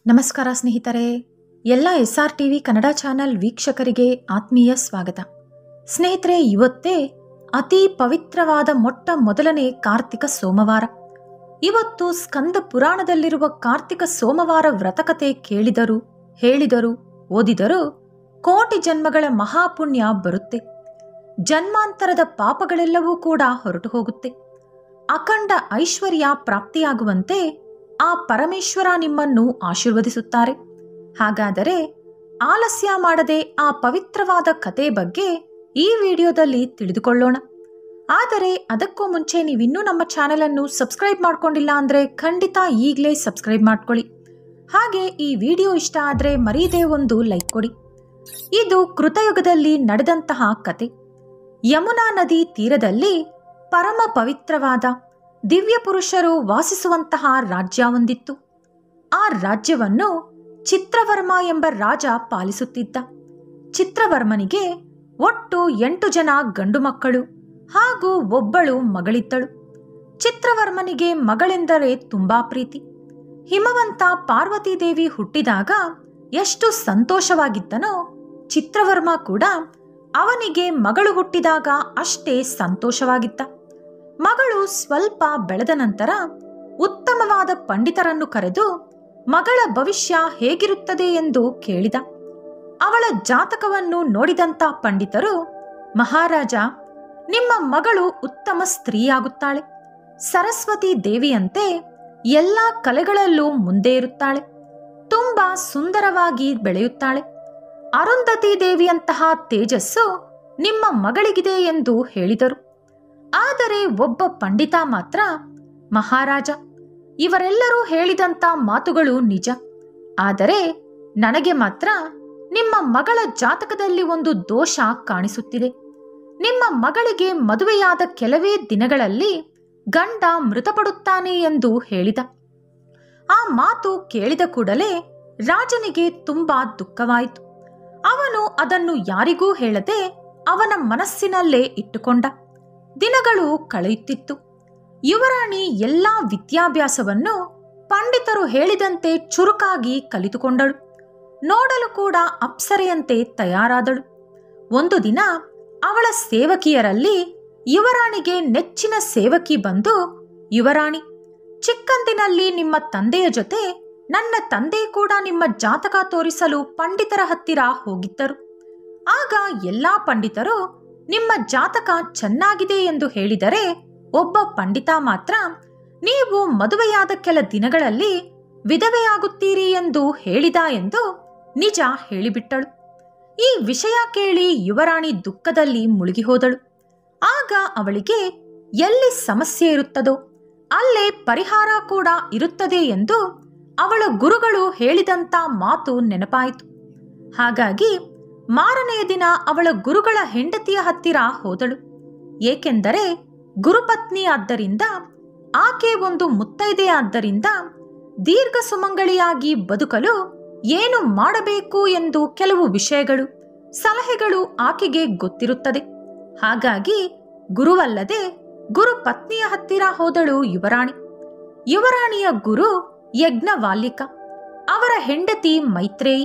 ನಮಸ್ಕಾರ ಸ್ನೇಹಿತರೆ ಎಲ್ಲ S R TV Kannada channel ವೀಕ್ಷಕರಿಗೆ ಆತ್ಮೀಯ ಸ್ವಾಗತ ಸ್ನೇಹಿತರೆ ಇವತ್ತೇ ಅತಿ ಪವಿತ್ರವಾದ ಮೊಟ್ಟ ಮೊದಲನೇ ಕಾರ್ತಿಕ ಸೋಮವಾರ ಇವತ್ತು ಸ್ಕಂದ ಪುರಾಣದಲ್ಲಿರುವ ಕಾರ್ತಿಕ ಸೋಮವಾರ ವ್ರತಕತೆ ಕೇಳಿದರು ಹೇಳಿದರು ಓದಿದರು ಕೋಟಿ ಜನ್ಮಗಳ ಮಹಾಪುಣ್ಯ ಬರುತ್ತೆ ಜನ್ಮಾಂತರದ ಪಾಪಗಳೆಲ್ಲವೂ ಕೂಡ ಹೊರಟು ಹೋಗುತ್ತೆ ಅಖಂಡ ಐಶ್ವರ್ಯ ಪ್ರಾಪ್ತಿಯಾಗುವಂತೆ ಆ ಪರಮೇಶ್ವರ ನಿಮ್ಮನ್ನು ಆಶೀರ್ವದಿಸುತ್ತಾರೆ ಹಾಗಾದರೆ ಆಲಸ್ಯ ಮಾಡದೆ ಆ ಪವಿತ್ರವಾದ ಕತೆ ಬಗ್ಗೆ ಈ ವಿಡಿಯೋದಲ್ಲಿ ತಿಳಿದುಕೊಳ್ಳೋಣ ಆದರೆ ಅದಕ್ಕೂ ಮುಂಚೆ ನೀವಿನ್ನೂ ನಮ್ಮ ಚಾನೆಲನ್ನು ಸಬ್ಸ್ಕ್ರೈಬ್ ಮಾಡ್ಕೊಂಡಿಲ್ಲ ಅಂದರೆ ಖಂಡಿತ ಈಗಲೇ ಸಬ್ಸ್ಕ್ರೈಬ್ ಮಾಡ್ಕೊಳ್ಳಿ ಹಾಗೆ ಈ ವಿಡಿಯೋ ಇಷ್ಟ ಆದರೆ ಮರೀದೇ ಒಂದು ಲೈಕ್ ಕೊಡಿ ಇದು ಕೃತಯುಗದಲ್ಲಿ ನಡೆದಂತಹ ಕತೆ ಯಮುನಾ ನದಿ ತೀರದಲ್ಲಿ ಪರಮ ಪವಿತ್ರವಾದ ದಿವ್ಯ ಪುರುಷರು ವಾಸಿಸುವಂತಹ ರಾಜ್ಯ ಒಂದಿತ್ತು ಆ ರಾಜ್ಯವನ್ನು ಚಿತ್ರವರ್ಮ ಎಂಬ ರಾಜ ಪಾಲಿಸುತ್ತಿದ್ದ ಚಿತ್ರವರ್ಮನಿಗೆ ಒಟ್ಟು ಎಂಟು ಜನ ಗಂಡು ಮಕ್ಕಳು ಹಾಗೂ ಒಬ್ಬಳು ಮಗಳಿದ್ದಳು ಚಿತ್ರವರ್ಮನಿಗೆ ಮಗಳೆಂದರೆ ತುಂಬಾ ಪ್ರೀತಿ ಹಿಮವಂತ ಪಾರ್ವತೀದೇವಿ ಹುಟ್ಟಿದಾಗ ಎಷ್ಟು ಸಂತೋಷವಾಗಿದ್ದನೋ ಚಿತ್ರವರ್ಮ ಕೂಡ ಅವನಿಗೆ ಮಗಳು ಹುಟ್ಟಿದಾಗ ಅಷ್ಟೇ ಸಂತೋಷವಾಗಿದ್ದ ಮಗಳು ಸ್ವಲ್ಪ ಬೆಳೆದ ನಂತರ ಉತ್ತಮವಾದ ಪಂಡಿತರನ್ನು ಕರೆದು ಮಗಳ ಭವಿಷ್ಯ ಹೇಗಿರುತ್ತದೆ ಎಂದು ಕೇಳಿದ ಅವಳ ಜಾತಕವನ್ನು ನೋಡಿದಂತ ಪಂಡಿತರು ಮಹಾರಾಜ ನಿಮ್ಮ ಮಗಳು ಉತ್ತಮ ಸ್ತ್ರೀಯಾಗುತ್ತಾಳೆ ಸರಸ್ವತಿ ದೇವಿಯಂತೆ ಎಲ್ಲ ಕಲೆಗಳಲ್ಲೂ ಮುಂದೆ ಇರುತ್ತಾಳೆ ತುಂಬಾ ಸುಂದರವಾಗಿ ಬೆಳೆಯುತ್ತಾಳೆ ಅರುಂಧತಿ ದೇವಿಯಂತಹ ತೇಜಸ್ಸು ನಿಮ್ಮ ಮಗಳಿಗಿದೆ ಎಂದು ಹೇಳಿದರು ಆದರೆ ಒಬ್ಬ ಪಂಡಿತ ಮಾತ್ರ ಮಹಾರಾಜ ಇವರೆಲ್ಲರೂ ಹೇಳಿದಂತ ಮಾತುಗಳು ನಿಜ ಆದರೆ ನನಗೆ ಮಾತ್ರ ನಿಮ್ಮ ಮಗಳ ಜಾತಕದಲ್ಲಿ ಒಂದು ದೋಷ ಕಾಣಿಸುತ್ತಿದೆ ನಿಮ್ಮ ಮಗಳಿಗೆ ಮದುವೆಯಾದ ಕೆಲವೇ ದಿನಗಳಲ್ಲಿ ಗಂಡ ಮೃತಪಡುತ್ತಾನೆ ಎಂದು ಹೇಳಿದ ಆ ಮಾತು ಕೇಳಿದ ಕೂಡಲೇ ರಾಜನಿಗೆ ತುಂಬಾ ದುಃಖವಾಯಿತು ಅವನು ಅದನ್ನು ಯಾರಿಗೂ ಹೇಳದೆ ಅವನ ಮನಸ್ಸಿನಲ್ಲೇ ಇಟ್ಟುಕೊಂಡ ದಿನಗಳು ಕಳೆಯುತ್ತಿತ್ತು ಯುವರಾಣಿ ಎಲ್ಲಾ ವಿದ್ಯಾಭ್ಯಾಸವನ್ನು ಪಂಡಿತರು ಹೇಳಿದಂತೆ ಚುರುಕಾಗಿ ಕಲಿತುಕೊಂಡಳು ನೋಡಲು ಕೂಡ ಅಪ್ಸರೆಯಂತೆ ತಯಾರಾದಳು ಒಂದು ದಿನ ಅವಳ ಸೇವಕಿಯರಲ್ಲಿ ಯುವರಾಣಿಗೆ ನೆಚ್ಚಿನ ಸೇವಕಿ ಬಂದು ಯುವರಾಣಿ ಚಿಕ್ಕಂದಿನಲ್ಲಿ ನಿಮ್ಮ ತಂದೆಯ ಜೊತೆ ನನ್ನ ತಂದೆ ಕೂಡ ನಿಮ್ಮ ಜಾತಕ ತೋರಿಸಲು ಪಂಡಿತರ ಹತ್ತಿರ ಹೋಗಿದ್ದರು ಆಗ ಎಲ್ಲಾ ಪಂಡಿತರು ನಿಮ್ಮ ಜಾತಕ ಚೆನ್ನಾಗಿದೆ ಎಂದು ಹೇಳಿದರೆ ಒಬ್ಬ ಪಂಡಿತ ಮಾತ್ರ ನೀವು ಮದುವೆಯಾದ ಕೆಲ ದಿನಗಳಲ್ಲಿ ವಿಧವೆಯಾಗುತ್ತೀರಿ ಎಂದು ಹೇಳಿದ ಎಂದು ನಿಜ ಹೇಳಿಬಿಟ್ಟಳು ಈ ವಿಷಯ ಕೇಳಿ ಯುವರಾಣಿ ದುಃಖದಲ್ಲಿ ಮುಳುಗಿ ಹೋದಳು ಆಗ ಅವಳಿಗೆ ಎಲ್ಲಿ ಸಮಸ್ಯೆ ಇರುತ್ತದೋ ಅಲ್ಲೇ ಪರಿಹಾರ ಕೂಡ ಇರುತ್ತದೆ ಎಂದು ಅವಳ ಗುರುಗಳು ಹೇಳಿದಂತ ಮಾತು ನೆನಪಾಯಿತು ಹಾಗಾಗಿ ಮಾರನೆಯ ದಿನ ಅವಳ ಗುರುಗಳ ಹೆಂಡತಿಯ ಹತ್ತಿರ ಹೋದಳು ಏಕೆಂದರೆ ಗುರುಪತ್ನಿ ಆದ್ದರಿಂದ ಆಕೆ ಒಂದು ಮುತ್ತೈದೆ ಆದ್ದರಿಂದ ದೀರ್ಘ ಸುಮಂಗಳಿಯಾಗಿ ಬದುಕಲು ಏನು ಮಾಡಬೇಕು ಎಂದು ಕೆಲವು ವಿಷಯಗಳು ಸಲಹೆಗಳು ಆಕೆಗೆ ಗೊತ್ತಿರುತ್ತದೆ ಹಾಗಾಗಿ ಗುರುವಲ್ಲದೆ ಗುರು ಪತ್ನಿಯ ಹತ್ತಿರ ಹೋದಳು ಯುವರಾಣಿ ಯುವರಾಣಿಯ ಗುರು ಯಜ್ಞವಾಲಿಕ ಅವರ ಹೆಂಡತಿ ಮೈತ್ರೇಯಿ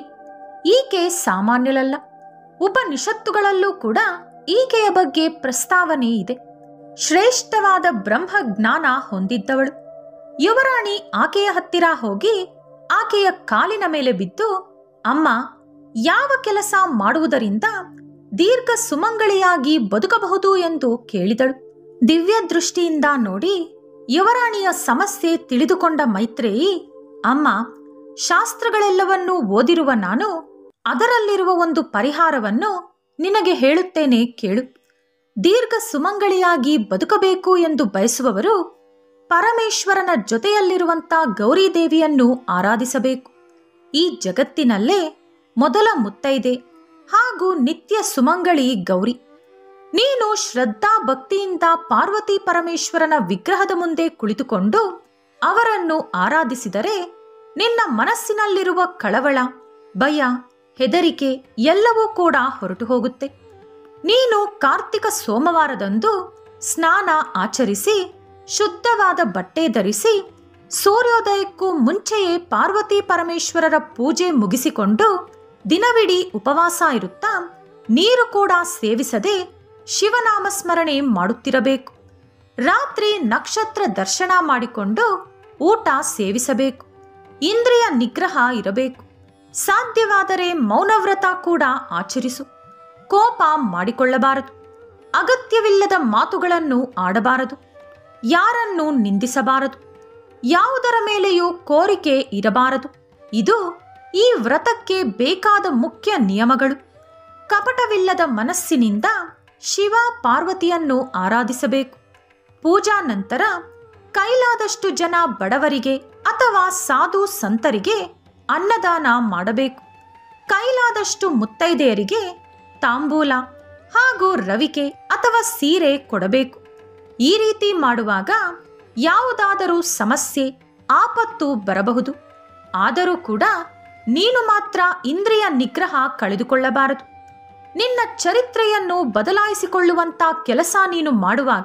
ಈಕೆ ಸಾಮಾನ್ಯಲಲ್ಲ ಉಪನಿಷತ್ತುಗಳಲ್ಲೂ ಕೂಡ ಈಕೆಯ ಬಗ್ಗೆ ಪ್ರಸ್ತಾವನೆ ಇದೆ ಶ್ರೇಷ್ಠವಾದ ಬ್ರಹ್ಮ ಜ್ಞಾನ ಹೊಂದಿದ್ದವಳು ಯುವರಾಣಿ ಆಕೆಯ ಹತ್ತಿರ ಹೋಗಿ ಆಕೆಯ ಕಾಲಿನ ಮೇಲೆ ಬಿದ್ದು ಅಮ್ಮ ಯಾವ ಕೆಲಸ ಮಾಡುವುದರಿಂದ ದೀರ್ಘ ಸುಮಂಗಳಿಯಾಗಿ ಬದುಕಬಹುದು ಎಂದು ಕೇಳಿದಳು ದಿವ್ಯ ದೃಷ್ಟಿಯಿಂದ ನೋಡಿ ಯುವರಾಣಿಯ ಸಮಸ್ಯೆ ತಿಳಿದುಕೊಂಡ ಮೈತ್ರೇಯಿ ಅಮ್ಮ ಶಾಸ್ತ್ರಗಳೆಲ್ಲವನ್ನೂ ಓದಿರುವ ನಾನು ಅದರಲ್ಲಿರುವ ಒಂದು ಪರಿಹಾರವನ್ನು ನಿನಗೆ ಹೇಳುತ್ತೇನೆ ಕೇಳು ದೀರ್ಘ ಸುಮಂಗಳಿಯಾಗಿ ಬದುಕಬೇಕು ಎಂದು ಬಯಸುವವರು ಪರಮೇಶ್ವರನ ಜೊತೆಯಲ್ಲಿರುವಂತ ಗೌರಿದೇವಿಯನ್ನು ಆರಾಧಿಸಬೇಕು ಈ ಜಗತ್ತಿನಲ್ಲೇ ಮೊದಲ ಮುತ್ತೈದೆ ಹಾಗೂ ನಿತ್ಯ ಸುಮಂಗಳಿ ಗೌರಿ ನೀನು ಶ್ರದ್ಧಾ ಭಕ್ತಿಯಿಂದ ಪಾರ್ವತಿ ಪರಮೇಶ್ವರನ ವಿಗ್ರಹದ ಮುಂದೆ ಕುಳಿತುಕೊಂಡು ಅವರನ್ನು ಆರಾಧಿಸಿದರೆ ನಿನ್ನ ಮನಸ್ಸಿನಲ್ಲಿರುವ ಕಳವಳ ಭಯ ಹೆದರಿಕೆ ಎಲ್ಲವೂ ಕೂಡ ಹೊರಟು ಹೋಗುತ್ತೆ ನೀನು ಕಾರ್ತಿಕ ಸೋಮವಾರದಂದು ಸ್ನಾನ ಆಚರಿಸಿ ಶುದ್ಧವಾದ ಬಟ್ಟೆ ಧರಿಸಿ ಸೂರ್ಯೋದಯಕ್ಕೂ ಮುಂಚೆಯೇ ಪಾರ್ವತಿ ಪರಮೇಶ್ವರರ ಪೂಜೆ ಮುಗಿಸಿಕೊಂಡು ದಿನವಿಡೀ ಉಪವಾಸ ಇರುತ್ತಾ ನೀರು ಕೂಡ ಸೇವಿಸದೆ ಶಿವನಾಮ ಸ್ಮರಣೆ ಮಾಡುತ್ತಿರಬೇಕು ರಾತ್ರಿ ನಕ್ಷತ್ರ ದರ್ಶನ ಮಾಡಿಕೊಂಡು ಊಟ ಸೇವಿಸಬೇಕು ಇಂದ್ರಿಯ ನಿಗ್ರಹ ಇರಬೇಕು ಸಾಧ್ಯವಾದರೆ ಮೌನವ್ರತ ಕೂಡ ಆಚರಿಸು ಕೋಪ ಮಾಡಿಕೊಳ್ಳಬಾರದು ಅಗತ್ಯವಿಲ್ಲದ ಮಾತುಗಳನ್ನು ಆಡಬಾರದು ಯಾರನ್ನು ನಿಂದಿಸಬಾರದು ಯಾವುದರ ಮೇಲೆಯೂ ಕೋರಿಕೆ ಇರಬಾರದು ಇದು ಈ ವ್ರತಕ್ಕೆ ಬೇಕಾದ ಮುಖ್ಯ ನಿಯಮಗಳು ಕಪಟವಿಲ್ಲದ ಮನಸ್ಸಿನಿಂದ ಶಿವ ಪಾರ್ವತಿಯನ್ನು ಆರಾಧಿಸಬೇಕು ಪೂಜಾ ನಂತರ ಕೈಲಾದಷ್ಟು ಜನ ಬಡವರಿಗೆ ಅಥವಾ ಸಾಧು ಸಂತರಿಗೆ ಅನ್ನದಾನ ಮಾಡಬೇಕು ಕೈಲಾದಷ್ಟು ಮುತ್ತೈದೆಯರಿಗೆ ತಾಂಬೂಲ ಹಾಗೂ ರವಿಕೆ ಅಥವಾ ಸೀರೆ ಕೊಡಬೇಕು ಈ ರೀತಿ ಮಾಡುವಾಗ ಯಾವುದಾದರೂ ಸಮಸ್ಯೆ ಆಪತ್ತು ಬರಬಹುದು ಆದರೂ ಕೂಡ ನೀನು ಮಾತ್ರ ಇಂದ್ರಿಯ ನಿಗ್ರಹ ಕಳೆದುಕೊಳ್ಳಬಾರದು ನಿನ್ನ ಚರಿತ್ರೆಯನ್ನು ಬದಲಾಯಿಸಿಕೊಳ್ಳುವಂತ ಕೆಲಸ ನೀನು ಮಾಡುವಾಗ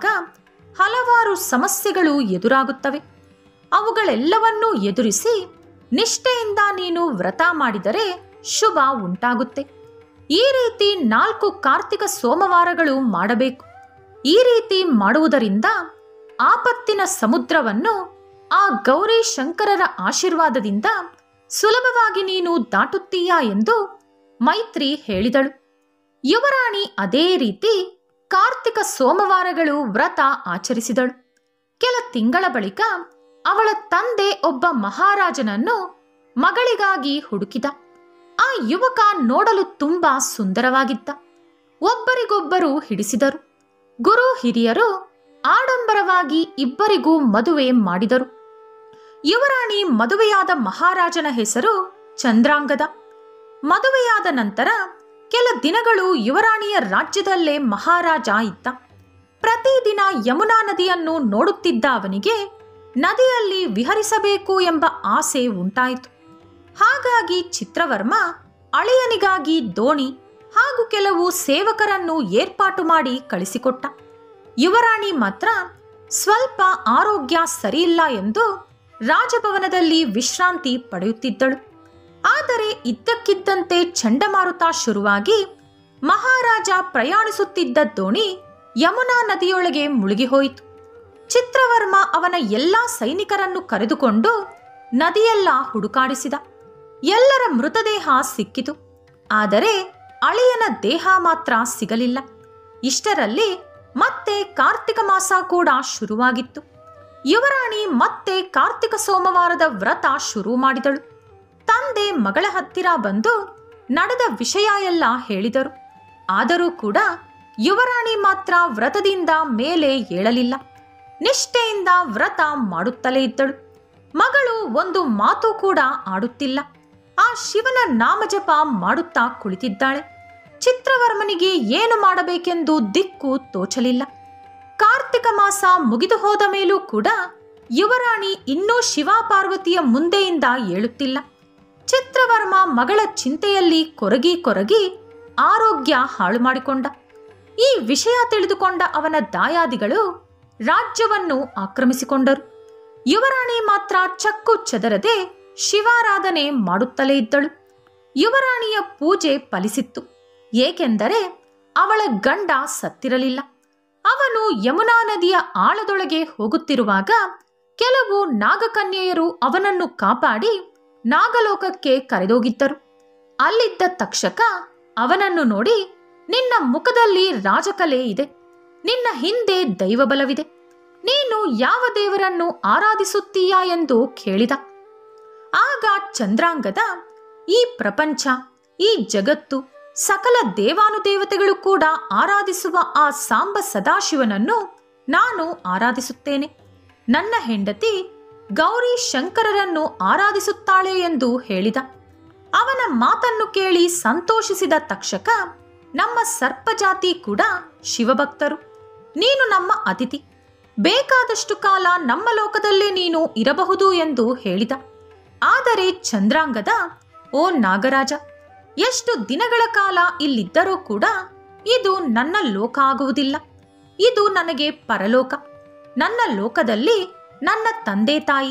ಹಲವಾರು ಸಮಸ್ಯೆಗಳು ಎದುರಾಗುತ್ತವೆ ಅವುಗಳೆಲ್ಲವನ್ನೂ ಎದುರಿಸಿ ನಿಷ್ಠೆಯಿಂದ ನೀನು ವ್ರತ ಮಾಡಿದರೆ ಶುಭ ಉಂಟಾಗುತ್ತೆ ಈ ರೀತಿ ನಾಲ್ಕು ಕಾರ್ತಿಕ ಸೋಮವಾರಗಳು ಮಾಡಬೇಕು ಈ ರೀತಿ ಮಾಡುವುದರಿಂದ ಆಪತ್ತಿನ ಸಮುದ್ರವನ್ನು ಆ ಗೌರಿ ಶಂಕರರ ಆಶೀರ್ವಾದದಿಂದ ಸುಲಭವಾಗಿ ನೀನು ದಾಟುತ್ತೀಯಾ ಎಂದು ಮೈತ್ರಿ ಹೇಳಿದಳು ಯುವರಾಣಿ ಅದೇ ರೀತಿ ಕಾರ್ತಿಕ ಸೋಮವಾರಗಳು ವ್ರತ ಆಚರಿಸಿದಳು ಕೆಲ ತಿಂಗಳ ಬಳಿಕ ಅವಳ ತಂದೆ ಒಬ್ಬ ಮಹಾರಾಜನನ್ನು ಮಗಳಿಗಾಗಿ ಹುಡುಕಿದ ಆ ಯುವಕ ನೋಡಲು ತುಂಬಾ ಸುಂದರವಾಗಿದ್ದ ಒಬ್ಬರಿಗೊಬ್ಬರು ಹಿಡಿಸಿದರು ಗುರು ಹಿರಿಯರು ಆಡಂಬರವಾಗಿ ಇಬ್ಬರಿಗೂ ಮದುವೆ ಮಾಡಿದರು ಯುವರಾಣಿ ಮದುವೆಯಾದ ಮಹಾರಾಜನ ಹೆಸರು ಚಂದ್ರಾಂಗದ ಮದುವೆಯಾದ ನಂತರ ಕೆಲ ದಿನಗಳು ಯುವರಾಣಿಯ ರಾಜ್ಯದಲ್ಲೇ ಮಹಾರಾಜ ಇದ್ದ ಪ್ರತಿದಿನ ಯಮುನಾ ನದಿಯನ್ನು ನೋಡುತ್ತಿದ್ದ ಅವನಿಗೆ ನದಿಯಲ್ಲಿ ವಿಹರಿಸಬೇಕು ಎಂಬ ಆಸೆ ಉಂಟಾಯಿತು ಹಾಗಾಗಿ ಚಿತ್ರವರ್ಮ ಅಳಿಯನಿಗಾಗಿ ದೋಣಿ ಹಾಗೂ ಕೆಲವು ಸೇವಕರನ್ನು ಏರ್ಪಾಟು ಮಾಡಿ ಕಳಿಸಿಕೊಟ್ಟ ಯುವರಾಣಿ ಮಾತ್ರ ಸ್ವಲ್ಪ ಆರೋಗ್ಯ ಸರಿಯಿಲ್ಲ ಎಂದು ರಾಜಭವನದಲ್ಲಿ ವಿಶ್ರಾಂತಿ ಪಡೆಯುತ್ತಿದ್ದಳು ಆದರೆ ಇದ್ದಕ್ಕಿದ್ದಂತೆ ಚಂಡಮಾರುತ ಶುರುವಾಗಿ ಮಹಾರಾಜ ಪ್ರಯಾಣಿಸುತ್ತಿದ್ದ ದೋಣಿ ಯಮುನಾ ನದಿಯೊಳಗೆ ಮುಳುಗಿಹೋಯಿತು ಚಿತ್ರವರ್ಮ ಅವನ ಎಲ್ಲಾ ಸೈನಿಕರನ್ನು ಕರೆದುಕೊಂಡು ನದಿಯೆಲ್ಲ ಹುಡುಕಾಡಿಸಿದ ಎಲ್ಲರ ಮೃತದೇಹ ಸಿಕ್ಕಿತು ಆದರೆ ಅಳಿಯನ ದೇಹ ಮಾತ್ರ ಸಿಗಲಿಲ್ಲ ಇಷ್ಟರಲ್ಲಿ ಮತ್ತೆ ಕಾರ್ತಿಕ ಮಾಸ ಕೂಡ ಶುರುವಾಗಿತ್ತು ಯುವರಾಣಿ ಮತ್ತೆ ಕಾರ್ತಿಕ ಸೋಮವಾರದ ವ್ರತ ಶುರು ಮಾಡಿದಳು ತಂದೆ ಮಗಳ ಹತ್ತಿರ ಬಂದು ನಡೆದ ವಿಷಯ ಎಲ್ಲ ಹೇಳಿದರು ಆದರೂ ಕೂಡ ಯುವರಾಣಿ ಮಾತ್ರ ವ್ರತದಿಂದ ಮೇಲೆ ಏಳಲಿಲ್ಲ ನಿಷ್ಠೆಯಿಂದ ವ್ರತ ಮಾಡುತ್ತಲೇ ಇದ್ದಳು ಮಗಳು ಒಂದು ಮಾತು ಕೂಡ ಆಡುತ್ತಿಲ್ಲ ಆ ಶಿವನ ನಾಮಜಪ ಮಾಡುತ್ತಾ ಕುಳಿತಿದ್ದಾಳೆ ಚಿತ್ರವರ್ಮನಿಗೆ ಏನು ಮಾಡಬೇಕೆಂದು ದಿಕ್ಕು ತೋಚಲಿಲ್ಲ ಕಾರ್ತಿಕ ಮಾಸ ಮುಗಿದು ಹೋದ ಮೇಲೂ ಕೂಡ ಯುವರಾಣಿ ಇನ್ನೂ ಶಿವ ಪಾರ್ವತಿಯ ಮುಂದೆಯಿಂದ ಏಳುತ್ತಿಲ್ಲ ಚಿತ್ರವರ್ಮ ಮಗಳ ಚಿಂತೆಯಲ್ಲಿ ಕೊರಗಿ ಕೊರಗಿ ಆರೋಗ್ಯ ಹಾಳು ಮಾಡಿಕೊಂಡ ಈ ವಿಷಯ ತಿಳಿದುಕೊಂಡ ಅವನ ದಾಯಾದಿಗಳು ರಾಜ್ಯವನ್ನು ಆಕ್ರಮಿಸಿಕೊಂಡರು ಯುವರಾಣಿ ಮಾತ್ರ ಚಕ್ಕು ಚದರದೆ ಶಿವಾರಾಧನೆ ಮಾಡುತ್ತಲೇ ಇದ್ದಳು ಯುವರಾಣಿಯ ಪೂಜೆ ಫಲಿಸಿತ್ತು ಏಕೆಂದರೆ ಅವಳ ಗಂಡ ಸತ್ತಿರಲಿಲ್ಲ ಅವನು ಯಮುನಾ ನದಿಯ ಆಳದೊಳಗೆ ಹೋಗುತ್ತಿರುವಾಗ ಕೆಲವು ನಾಗಕನ್ಯೆಯರು ಅವನನ್ನು ಕಾಪಾಡಿ ನಾಗಲೋಕಕ್ಕೆ ಕರೆದೋಗಿದ್ದರು ಅಲ್ಲಿದ್ದ ತಕ್ಷಕ ಅವನನ್ನು ನೋಡಿ ನಿನ್ನ ಮುಖದಲ್ಲಿ ರಾಜಕಲೆ ಇದೆ ನಿನ್ನ ಹಿಂದೆ ದೈವಬಲವಿದೆ ನೀನು ಯಾವ ದೇವರನ್ನು ಆರಾಧಿಸುತ್ತೀಯಾ ಎಂದು ಕೇಳಿದ ಆಗ ಚಂದ್ರಾಂಗದ ಈ ಪ್ರಪಂಚ ಈ ಜಗತ್ತು ಸಕಲ ದೇವಾನುದೇವತೆಗಳು ಕೂಡ ಆರಾಧಿಸುವ ಆ ಸಾಂಬ ಸದಾಶಿವನನ್ನು ನಾನು ಆರಾಧಿಸುತ್ತೇನೆ ನನ್ನ ಹೆಂಡತಿ ಗೌರಿ ಶಂಕರರನ್ನು ಆರಾಧಿಸುತ್ತಾಳೆ ಎಂದು ಹೇಳಿದ ಅವನ ಮಾತನ್ನು ಕೇಳಿ ಸಂತೋಷಿಸಿದ ತಕ್ಷಕ ನಮ್ಮ ಸರ್ಪಜಾತಿ ಕೂಡ ಶಿವಭಕ್ತರು ನೀನು ನಮ್ಮ ಅತಿಥಿ ಬೇಕಾದಷ್ಟು ಕಾಲ ನಮ್ಮ ಲೋಕದಲ್ಲೇ ನೀನು ಇರಬಹುದು ಎಂದು ಹೇಳಿದ ಆದರೆ ಚಂದ್ರಾಂಗದ ಓ ನಾಗರಾಜ ಎಷ್ಟು ದಿನಗಳ ಕಾಲ ಇಲ್ಲಿದ್ದರೂ ಕೂಡ ಇದು ನನ್ನ ಲೋಕ ಆಗುವುದಿಲ್ಲ ಇದು ನನಗೆ ಪರಲೋಕ ನನ್ನ ಲೋಕದಲ್ಲಿ ನನ್ನ ತಂದೆ ತಾಯಿ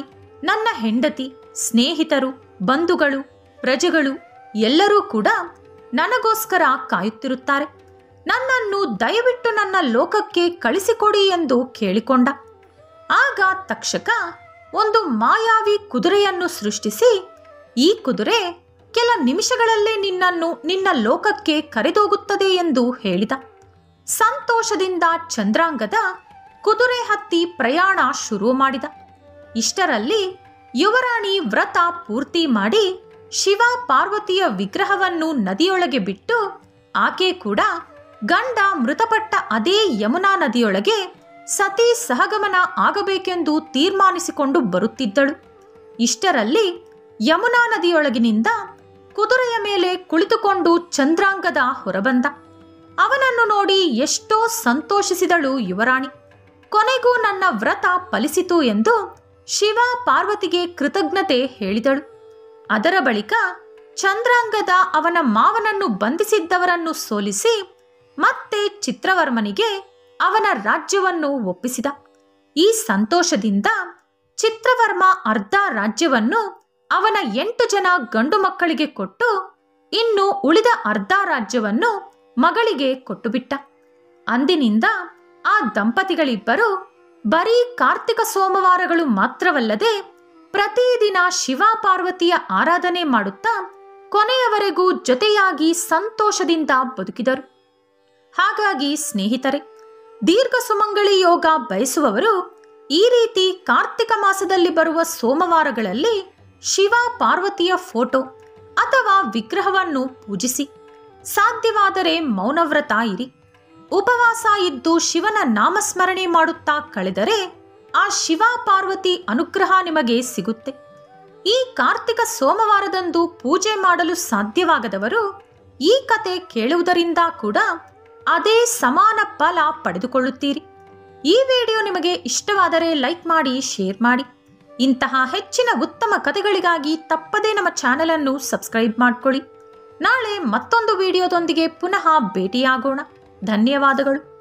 ನನ್ನ ಹೆಂಡತಿ ಸ್ನೇಹಿತರು ಬಂಧುಗಳು ಪ್ರಜೆಗಳು ಎಲ್ಲರೂ ಕೂಡ ನನಗೋಸ್ಕರ ಕಾಯುತ್ತಿರುತ್ತಾರೆ ನನ್ನನ್ನು ದಯವಿಟ್ಟು ನನ್ನ ಲೋಕಕ್ಕೆ ಕಳಿಸಿಕೊಡಿ ಎಂದು ಕೇಳಿಕೊಂಡ ಆಗ ತಕ್ಷಕ ಒಂದು ಮಾಯಾವಿ ಕುದುರೆಯನ್ನು ಸೃಷ್ಟಿಸಿ ಈ ಕುದುರೆ ಕೆಲ ನಿಮಿಷಗಳಲ್ಲೇ ನಿನ್ನನ್ನು ನಿನ್ನ ಲೋಕಕ್ಕೆ ಕರೆದೋಗುತ್ತದೆ ಎಂದು ಹೇಳಿದ ಸಂತೋಷದಿಂದ ಚಂದ್ರಾಂಗದ ಕುದುರೆ ಹತ್ತಿ ಪ್ರಯಾಣ ಶುರು ಮಾಡಿದ ಇಷ್ಟರಲ್ಲಿ ಯುವರಾಣಿ ವ್ರತ ಪೂರ್ತಿ ಮಾಡಿ ಶಿವ ಪಾರ್ವತಿಯ ವಿಗ್ರಹವನ್ನು ನದಿಯೊಳಗೆ ಬಿಟ್ಟು ಆಕೆ ಕೂಡ ಗಂಡ ಮೃತಪಟ್ಟ ಅದೇ ಯಮುನಾ ನದಿಯೊಳಗೆ ಸತಿ ಸಹಗಮನ ಆಗಬೇಕೆಂದು ತೀರ್ಮಾನಿಸಿಕೊಂಡು ಬರುತ್ತಿದ್ದಳು ಇಷ್ಟರಲ್ಲಿ ಯಮುನಾ ನದಿಯೊಳಗಿನಿಂದ ಕುದುರೆಯ ಮೇಲೆ ಕುಳಿತುಕೊಂಡು ಚಂದ್ರಾಂಗದ ಹೊರಬಂದ ಅವನನ್ನು ನೋಡಿ ಎಷ್ಟೋ ಸಂತೋಷಿಸಿದಳು ಯುವರಾಣಿ ಕೊನೆಗೂ ನನ್ನ ವ್ರತ ಫಲಿಸಿತು ಎಂದು ಶಿವ ಪಾರ್ವತಿಗೆ ಕೃತಜ್ಞತೆ ಹೇಳಿದಳು ಅದರ ಬಳಿಕ ಚಂದ್ರಾಂಗದ ಅವನ ಮಾವನನ್ನು ಬಂಧಿಸಿದ್ದವರನ್ನು ಸೋಲಿಸಿ ಮತ್ತೆ ಚಿತ್ರವರ್ಮನಿಗೆ ಅವನ ರಾಜ್ಯವನ್ನು ಒಪ್ಪಿಸಿದ ಈ ಸಂತೋಷದಿಂದ ಚಿತ್ರವರ್ಮ ಅರ್ಧ ರಾಜ್ಯವನ್ನು ಅವನ ಎಂಟು ಜನ ಗಂಡು ಮಕ್ಕಳಿಗೆ ಕೊಟ್ಟು ಇನ್ನು ಉಳಿದ ಅರ್ಧ ರಾಜ್ಯವನ್ನು ಮಗಳಿಗೆ ಕೊಟ್ಟುಬಿಟ್ಟ ಅಂದಿನಿಂದ ಆ ದಂಪತಿಗಳಿಬ್ಬರು ಬರೀ ಕಾರ್ತಿಕ ಸೋಮವಾರಗಳು ಮಾತ್ರವಲ್ಲದೆ ಪ್ರತಿದಿನ ಶಿವ ಪಾರ್ವತಿಯ ಆರಾಧನೆ ಮಾಡುತ್ತಾ ಕೊನೆಯವರೆಗೂ ಜೊತೆಯಾಗಿ ಸಂತೋಷದಿಂದ ಬದುಕಿದರು ಹಾಗಾಗಿ ಸ್ನೇಹಿತರೆ ದೀರ್ಘ ಸುಮಂಗಳಿ ಯೋಗ ಬಯಸುವವರು ಈ ರೀತಿ ಕಾರ್ತಿಕ ಮಾಸದಲ್ಲಿ ಬರುವ ಸೋಮವಾರಗಳಲ್ಲಿ ಶಿವ ಪಾರ್ವತಿಯ ಫೋಟೋ ಅಥವಾ ವಿಗ್ರಹವನ್ನು ಪೂಜಿಸಿ ಸಾಧ್ಯವಾದರೆ ಮೌನವ್ರತ ಇರಿ ಉಪವಾಸ ಇದ್ದು ಶಿವನ ನಾಮಸ್ಮರಣೆ ಮಾಡುತ್ತಾ ಕಳೆದರೆ ಆ ಶಿವ ಪಾರ್ವತಿ ಅನುಗ್ರಹ ನಿಮಗೆ ಸಿಗುತ್ತೆ ಈ ಕಾರ್ತಿಕ ಸೋಮವಾರದಂದು ಪೂಜೆ ಮಾಡಲು ಸಾಧ್ಯವಾಗದವರು ಈ ಕತೆ ಕೇಳುವುದರಿಂದ ಕೂಡ ಅದೇ ಸಮಾನ ಫಲ ಪಡೆದುಕೊಳ್ಳುತ್ತೀರಿ ಈ ವಿಡಿಯೋ ನಿಮಗೆ ಇಷ್ಟವಾದರೆ ಲೈಕ್ ಮಾಡಿ ಶೇರ್ ಮಾಡಿ ಇಂತಹ ಹೆಚ್ಚಿನ ಉತ್ತಮ ಕಥೆಗಳಿಗಾಗಿ ತಪ್ಪದೇ ನಮ್ಮ ಚಾನೆಲ್ ಅನ್ನು ಸಬ್ಸ್ಕ್ರೈಬ್ ಮಾಡ್ಕೊಳ್ಳಿ ನಾಳೆ ಮತ್ತೊಂದು ವಿಡಿಯೋದೊಂದಿಗೆ ಪುನಃ ಭೇಟಿಯಾಗೋಣ ಧನ್ಯವಾದಗಳು